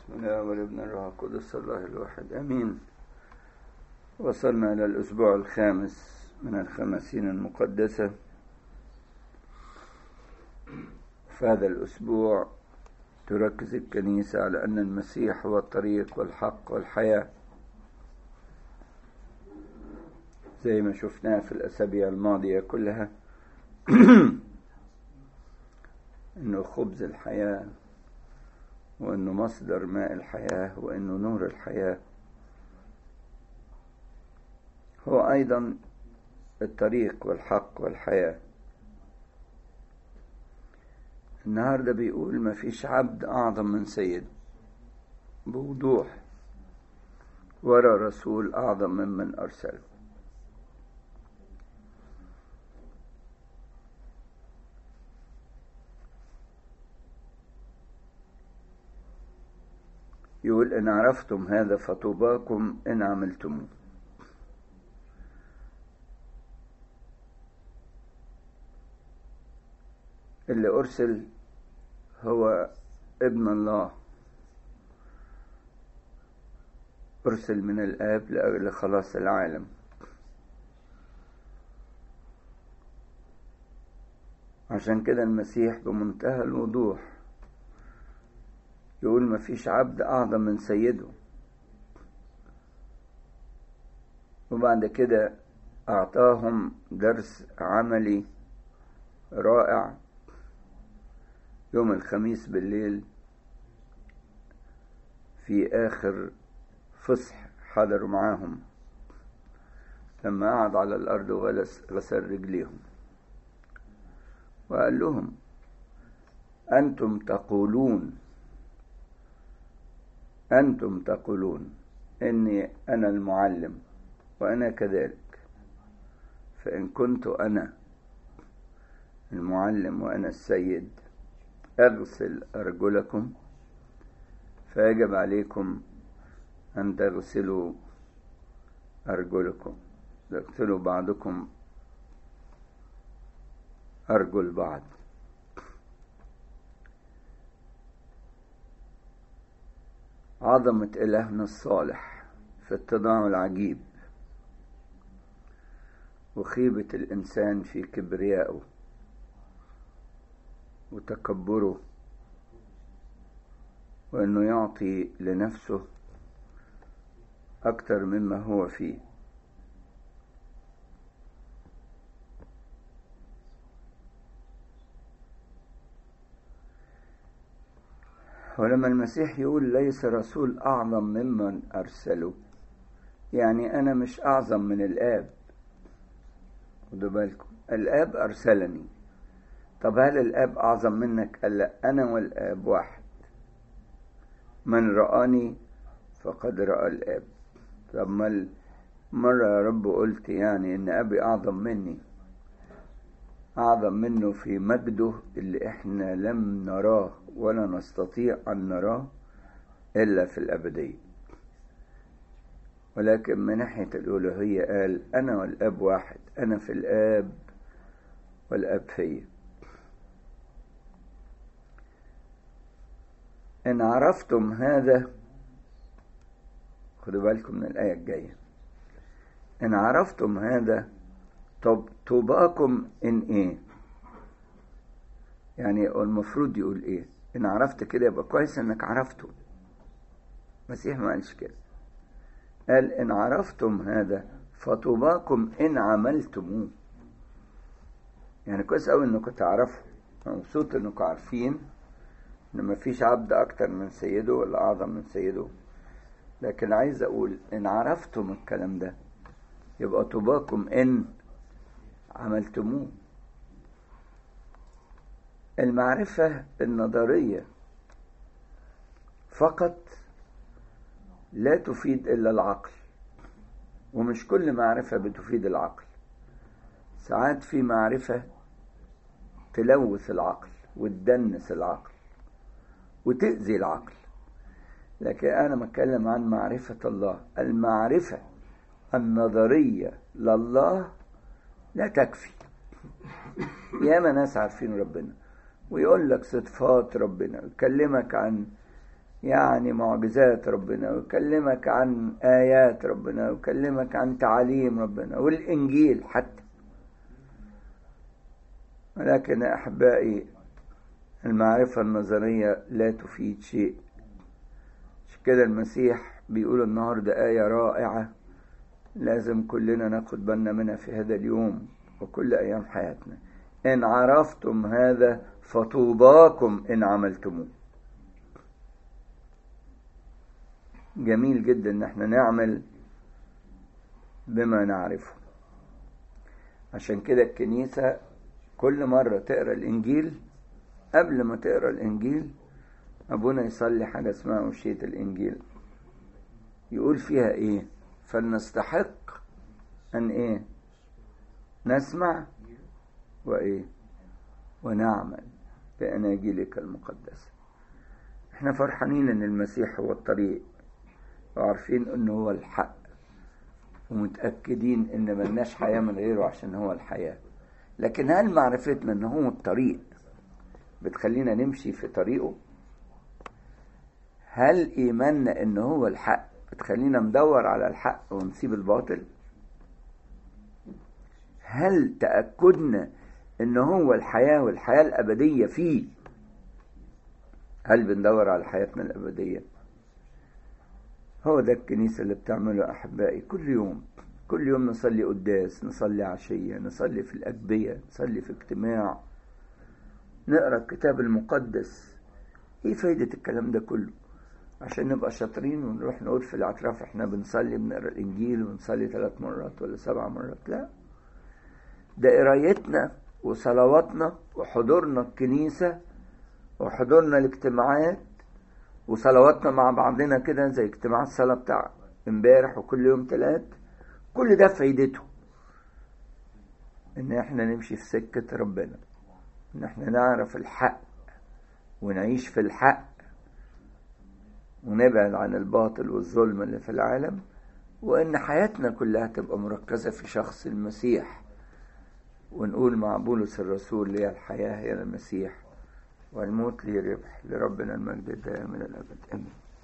بسم الله والابن الروح القدس الله الواحد امين وصلنا الى الاسبوع الخامس من الخمسين المقدسه في هذا الاسبوع تركز الكنيسه على ان المسيح هو الطريق والحق والحياه زي ما شفناه في الاسابيع الماضيه كلها انه خبز الحياه وانه مصدر ماء الحياه وانه نور الحياه هو ايضا الطريق والحق والحياه النهارده بيقول ما فيش عبد اعظم من سيد بوضوح ولا رسول اعظم ممن ارسله يقول إن عرفتم هذا فطوباكم إن عملتموه اللي أرسل هو ابن الله أرسل من الآب لأجل خلاص العالم عشان كده المسيح بمنتهى الوضوح يقول ما فيش عبد أعظم من سيده وبعد كده أعطاهم درس عملي رائع يوم الخميس بالليل في آخر فصح حضروا معاهم لما قعد على الأرض وغسل رجليهم وقال لهم أنتم تقولون أنتم تقولون إني أنا المعلم وأنا كذلك فإن كنت أنا المعلم وأنا السيد أغسل أرجلكم فيجب عليكم أن تغسلوا أرجلكم تغسلوا بعضكم أرجل بعض عظمة إلهنا الصالح في اتضاعه العجيب وخيبة الإنسان في كبريائه وتكبره وأنه يعطي لنفسه أكثر مما هو فيه ولما المسيح يقول ليس رسول أعظم ممن أرسله يعني أنا مش أعظم من الآب خدوا بالكم الآب أرسلني طب هل الآب أعظم منك قال لا أنا والآب واحد من رآني فقد رأى الآب طب ما مرة يا رب قلت يعني إن أبي أعظم مني أعظم منه في مجده اللي إحنا لم نراه ولا نستطيع أن نراه إلا في الأبدية ولكن من ناحية الألوهية قال أنا والأب واحد أنا في الآب والأب فيا إن عرفتم هذا خدوا بالكم من الآية الجاية إن عرفتم هذا طب طوباكم إن إيه يعني المفروض يقول إيه إن عرفت كده يبقى كويس إنك عرفته المسيح ما قالش كده قال إن عرفتم هذا فطوباكم إن عملتموه يعني كويس أوي إنكم تعرفوا مبسوط إنكم عارفين إن مفيش عبد أكتر من سيده ولا أعظم من سيده لكن عايز أقول إن عرفتم الكلام ده يبقى طوباكم إن عملتموه المعرفة النظرية فقط لا تفيد إلا العقل ومش كل معرفة بتفيد العقل ساعات في معرفة تلوث العقل وتدنس العقل وتأذي العقل لكن أنا بتكلم عن معرفة الله المعرفة النظرية لله لا تكفي ياما ناس عارفين ربنا ويقول لك صفات ربنا يكلمك عن يعني معجزات ربنا ويكلمك عن آيات ربنا ويكلمك عن تعاليم ربنا والإنجيل حتى ولكن أحبائي المعرفة النظرية لا تفيد شيء عشان كده المسيح بيقول النهاردة آية رائعة لازم كلنا ناخد بالنا منها في هذا اليوم وكل أيام حياتنا إن عرفتم هذا فطوباكم إن عملتموه جميل جدا إن احنا نعمل بما نعرفه عشان كده الكنيسة كل مرة تقرأ الإنجيل قبل ما تقرأ الإنجيل أبونا يصلي حاجة اسمها وشية الإنجيل يقول فيها إيه فلنستحق أن إيه نسمع وإيه ونعمل بأناجيلك المقدسة احنا فرحانين ان المسيح هو الطريق وعارفين انه هو الحق ومتأكدين ان ملناش حياة من غيره عشان هو الحياة لكن هل معرفتنا ان هو الطريق بتخلينا نمشي في طريقه هل ايماننا ان هو الحق بتخلينا ندور على الحق ونسيب الباطل هل تأكدنا ان هو الحياة والحياة الابدية فيه هل بندور على حياتنا الابدية هو ده الكنيسة اللي بتعمله احبائي كل يوم كل يوم نصلي قداس نصلي عشية نصلي في الأجبية نصلي في اجتماع نقرأ الكتاب المقدس ايه فايدة الكلام ده كله عشان نبقى شاطرين ونروح نقول في الاعتراف احنا بنصلي بنقرا الانجيل ونصلي ثلاث مرات ولا سبع مرات لا ده قرايتنا وصلواتنا وحضورنا الكنيسة وحضورنا الاجتماعات وصلواتنا مع بعضنا كده زي اجتماع الصلاة بتاع امبارح وكل يوم تلات كل ده فايدته ان احنا نمشي في سكة ربنا ان احنا نعرف الحق ونعيش في الحق ونبعد عن الباطل والظلم اللي في العالم وان حياتنا كلها تبقى مركزة في شخص المسيح ونقول مع بولس الرسول لي الحياة هي المسيح والموت لي ربح لربنا المجد الدائم إلى الأبد آمين